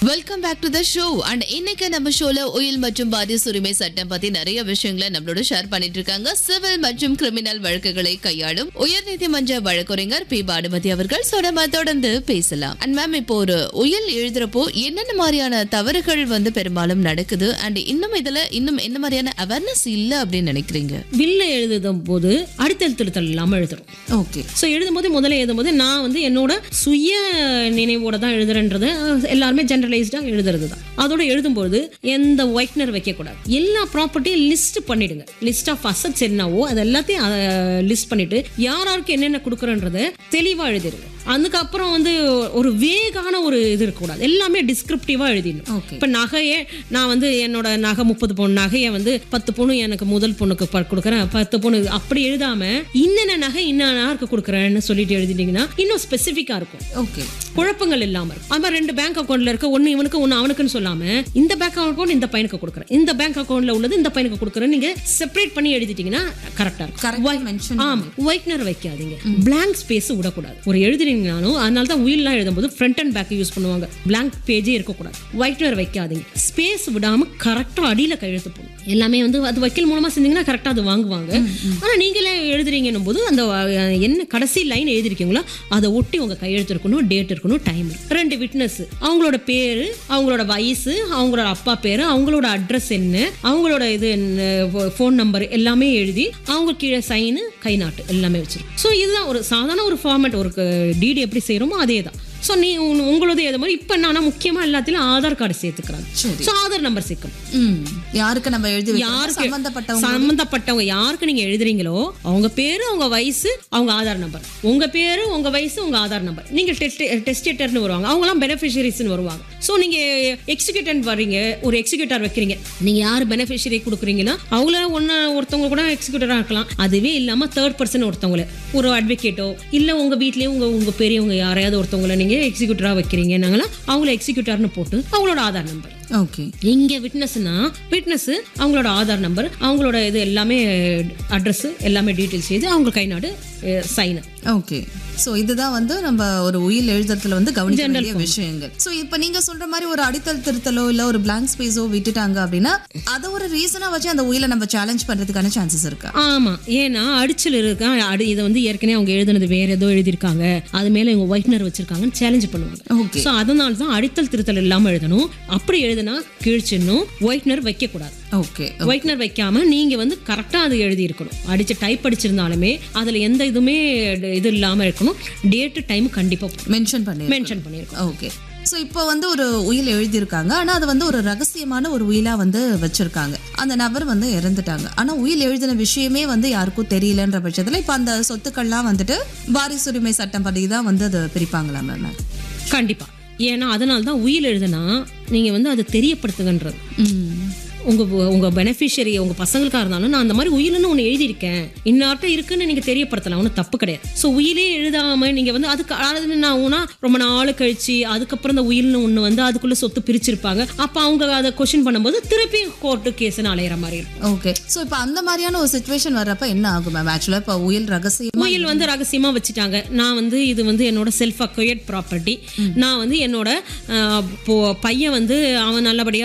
welcome back to the show and இன்னைக்கு நம்ம ஷோல உயில் மற்றும் பாதிய உரிமை சட்டம் பத்தி நிறைய விஷயங்களை நம்மளோட ஷேர் பண்ணிட்டு இருக்காங்க சிவில் மற்றும் கிரிமினல் வழக்குகளை கையாளும் உயர்நீதிமன்ற வழக்கறிஞர் பி பானுமதி அவர்கள் So, நம்ம தொடர்ந்து பேசலாம் அண்ட் மேம் இப்போ ஒரு உயில் எழுதுறப்போ என்னென்ன மாதிரியான தவறுகள் வந்து பெரும்பாலும் நடக்குது அண்ட் இன்னும் இதுல இன்னும் என்ன மாதிரியான அவேர்னஸ் இல்ல அப்படின்னு நினைக்கிறீங்க வில்ல எழுதும் போது அடித்தல் திருத்தல் இல்லாமல் எழுதுறோம் ஓகே ஸோ எழுதும்போது முதல்ல எழுதும்போது நான் வந்து என்னோட சுய நினைவோட தான் எழுதுறேன்றது அஹ், எல்லாருமே ஜென்ரலைஸ்டாக எழுதுறது தான் அதோட எழுதும்போது எந்த ஒயிட்னர் வைக்கக்கூடாது எல்லா ப்ராப்பர்ட்டியும் லிஸ்ட் பண்ணிடுங்க லிஸ்ட் ஆஃப் அசட்ஸ் என்னவோ அது எல்லாத்தையும் லிஸ்ட் பண்ணிட்டு யார் யாருக்கு என்னென்ன கொடுக்குறன்றத தெளிவாக எழுதிடுங்க அதுக்கப்புறம் வந்து ஒரு வேகான ஒரு இது இருக்கக்கூடாது எல்லாமே டிஸ்கிரிப்டிவாக எழுதிடணும் ஓகே இப்போ நகையே நான் வந்து என்னோட நகை முப்பது பவுன் நகையை வந்து பத்து பவுன் எனக்கு முதல் பொண்ணுக்கு ப- கொடுக்குறேன் பத்து பவுன் அப்படி எழுதாம இன்னென்ன நகை இன்னாருக்கு கொடுக்குறேன்னு சொல்லிட்டு எழுதிட்டீங்கன்னா இன்னும் ஸ்பெசிஃபிக்காக இருக்கும் ஓகே குழப்பங்கள் இல்லாம இருக்கும் அது மாதிரி ரெண்டு பேங்க் அக்கௌண்ட்ல இருக்க ஒன்னு இவனுக்கு ஒன்னு அவனுக்குன்னு சொல்லாம இந்த பேங்க் அக்கௌண்ட் இந்த பையனுக்கு கொடுக்குறேன் இந்த பேங்க் அக்கௌண்ட்ல உள்ளது இந்த பையனுக்கு கொடுக்குறேன் நீங்க செப்பரேட் பண்ணி எழுதிட்டீங்கன்னா கரெக்டா இருக்கும் கரெக்ட் மென்ஷன் ஆமா ஒயிட்னர் வைக்காதீங்க blank ஸ்பேஸ் விடக்கூடாது ஒரு எழுதுறீங்கனாலும் அதனால தான் உயில்லாம் எழுதும்போது ஃப்ரண்ட் அண்ட் பேக் யூஸ் பண்ணுவாங்க blank பேஜே இருக்கக்கூடாது ஒயிட்னர் வைக்காதீங்க ஸ்பேஸ் விடாம கரெக்டா அடியில கையெழுத்து போடணும் எல்லாமே வந்து அது வக்கீல் மூலமா செஞ்சீங்கன்னா கரெக்டா அது வாங்குவாங்க ஆனா நீங்களே எழுதுறீங்கன்னும் போது அந்த அஹ், என்ன கடைசி லைன் எழுதிருக்கீங்களோ அதை ஒட்டி உங்க கையெழுத்து இருக்கணும் டேட் இருக்கணும் டைம் ரெண்டு விட்னஸ் அவங்களோட பேரு அவங்களோட வயசு அவங்களோட அப்பா பேரு அவங்களோட அட்ரஸ் என்ன அவங்களோட இது ஃபோன் நம்பர் எல்லாமே எழுதி அவங்க கீழே சைனு கை நாட்டு எல்லாமே வச்சிருக்கோம் ஸோ இதுதான் ஒரு சாதாரண ஒரு ஃபார்மேட் ஒரு டிடி எப்படி செய்கிறோமோ அதே தான் ஸோ நீ உன்- உங்களோட இது மாதிரி இப்போ நான் முக்கியமாக எல்லாத்திலும் ஆதார் கார்டு சேர்த்துக்கிறாங்க சரி ஸோ ஆதார் நம்பர் சேர்க்கணும் ம் யாருக்கு நம்ம எழுதி வைக்கிறோமோ யாருக்கு சம்பந்தப்பட்டவங்க சம்பந்தப்பட்டவங்க யாருக்கு நீங்க எழுதுறீங்களோ அவங்க பேரு அவங்க வயசு அவங்க ஆதார் நம்பர் உங்க பேரு உங்க வயசு உங்க ஆதார் நம்பர் நீங்க டெஸ்டேட்டர்னு வருவாங்க அவங்கலாம் பெனிஃபிஷரிஸ்னு வருவாங்க ஸோ நீங்க எக்ஸிக்யூட்டன் வர்றீங்க ஒரு எக்ஸிக்யூட்டர் வைக்கிறீங்க நீங்க யார் பெனிஃபிஷரி கொடுக்குறீங்கன்னா அவங்கள ஒன்னு ஒருத்தவங்க கூட எக்ஸிக்யூட்டரா இருக்கலாம் அதுவே இல்லாம தேர்ட் பர்சன் ஒருத்தவங்கள ஒரு அட்வொகேட்டோ இல்ல உங்க வீட்லயே உங்க உங்க பெரியவங்க யாரையாவது ஒருத்தவங்கள நீங்க எக்ஸிக்யூட்டரா வைக்கிறீங்கன்னாங்களா அவங்கள எக்ஸிக்யூட்டர்னு போட்டு அவங்களோட ஆதார் நம்பர் ஓகே இங்க விட்னஸ்னா விட்னஸ் அவங்களோட ஆதார் நம்பர் அவங்களோட இது எல்லாமே அட்ரஸ் எல்லாமே டீட்டெயில்ஸ் செய்து அவங்க கை நாடு சைன் ஓகே சோ இதுதான் வந்து நம்ம ஒரு உயில் எழுதுறதுல வந்து கவனிக்க வேண்டிய விஷயங்கள் சோ இப்போ நீங்க சொல்ற மாதிரி ஒரு அடித்தல் திருத்தலோ இல்ல ஒரு blank ஸ்பேஸோ விட்டுட்டாங்க அப்படின்னா அதை ஒரு ரீசனா வச்சு அந்த உயிலை நம்ம சேலஞ்ச் பண்றதுக்கான சான்சஸ் இருக்கா ஆமா ஏன்னா அடிச்சல் இருக்கா அடி இதை வந்து ஏற்கனவே அவங்க எழுதுனது வேற ஏதோ எழுதியிருக்காங்க அது மேல இவங்க ஒயிட்னர் வச்சிருக்காங்கன்னு சேலஞ்ச் பண்ணுவாங்க ஓகே ஸோ அதனால தான் அடித்தல் திருத்தல் இல்லாம எழுதணும் அப்படி எழுதுனா கீழ்ச்சின்னும் ஒயிட்னர் வைக்க கூடாது ஓகே ஒயிட்னர் வைக்காம நீங்க வந்து கரெக்டா அது எழுதி இருக்கணும் அடிச்ச டைப் அடிச்சிருந்தாலுமே அதுல எந்த இதுவுமே இது இல்லாம இருக்கணும் டேட்டு டைம் கண்டிப்பா மென்ஷன் பண்ணி மென்ஷன் பண்ணியிருக்கணும் ஓகே ஸோ இப்போ வந்து ஒரு உயில் எழுதியிருக்காங்க ஆனா அது வந்து ஒரு ரகசியமான ஒரு உயிலா வந்து வச்சிருக்காங்க அந்த நபர் வந்து இறந்துட்டாங்க ஆனா உயில் எழுதின விஷயமே வந்து யாருக்கும் தெரியலன்ற பட்சத்துல இப்போ அந்த சொத்துக்கள்லாம் வந்துட்டு வாரிசுரிமை சட்டம் படி தான் வந்து அதை பிரிப்பாங்களா மேம் கண்டிப்பா ஏன்னா அதனால தான் உயில் எழுதுனா நீங்க வந்து அதை தெரியப்படுத்துங்கன்றது உங்க உங்க பெனிஃபிஷரி உங்க பசங்களுக்கா இருந்தாலும் நான் அந்த மாதிரி உயில்னு ஒன்று எழுதியிருக்கேன் இன்னார்ட்ட இருக்குன்னு நீங்க தெரியப்படுத்தலாம் ஒன்றும் தப்பு கிடையாது ஸோ உயிலே எழுதாம நீங்க வந்து அதுக்கு அதாவது நான் ஊனா ரொம்ப நாள் கழிச்சு அதுக்கப்புறம் இந்த உயில்னு ஒன்று வந்து அதுக்குள்ள சொத்து பிரிச்சிருப்பாங்க அப்போ அவங்க அதை கொஷின் பண்ணும்போது திருப்பி கோர்ட்டு கேஸ்னு அலையிற மாதிரி இருக்கும் ஓகே ஸோ இப்போ அந்த மாதிரியான ஒரு சுச்சுவேஷன் வர்றப்ப என்ன ஆகும் மேம் ஆக்சுவலாக இப்போ உயில் ரகசியம் உயில் வந்து ரகசியமா வச்சுட்டாங்க நான் வந்து இது வந்து என்னோட செல்ஃப் அக்வயர்ட் ப்ராப்பர்ட்டி நான் வந்து என்னோட அஹ், இப்போ பையன் வந்து அவன் நல்லபடியா